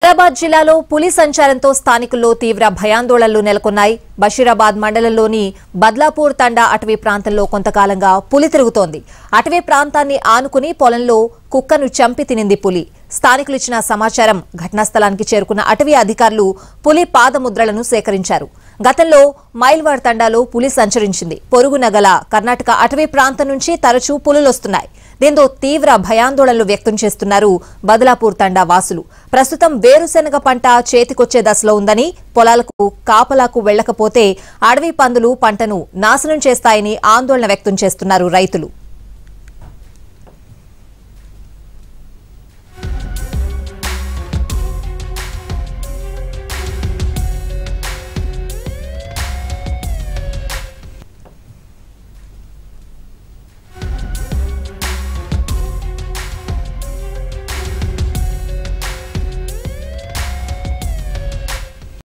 వికారాబాద్ జిల్లాలో పులి సంచారంతో స్థానికుల్లో తీవ్ర భయాందోళనలు నెలకొన్నాయి బషీరాబాద్ మండలంలోని బద్లాపూర్ తండా అటవీ ప్రాంతంలో కొంతకాలంగా పులి తిరుగుతోంది అటవీ ప్రాంతాన్ని ఆనుకుని పొలంలో కుక్కను చంపి తినింది పులి స్థానికులు ఇచ్చిన సమాచారం ఘటనా స్థలానికి చేరుకున్న అటవీ అధికారులు పులి పాదముద్రలను సేకరించారు గతంలో మైల్వాడ్ తండాలో పులి సంచరించింది పొరుగున గల కర్ణాటక అటవీ ప్రాంతం నుంచి తరచూ పులులొస్తున్నాయి దీంతో తీవ్ర భయాందోళనలు వ్యక్తం చేస్తున్నారు బదలాపూర్ తండా వాసులు ప్రస్తుతం వేరుశెనగ పంట చేతికొచ్చే దశలో ఉందని పొలాలకు కాపలాకు వెళ్లకపోతే అడవి పందులు పంటను నాశనం చేస్తాయని ఆందోళన వ్యక్తం చేస్తున్నారు రైతులు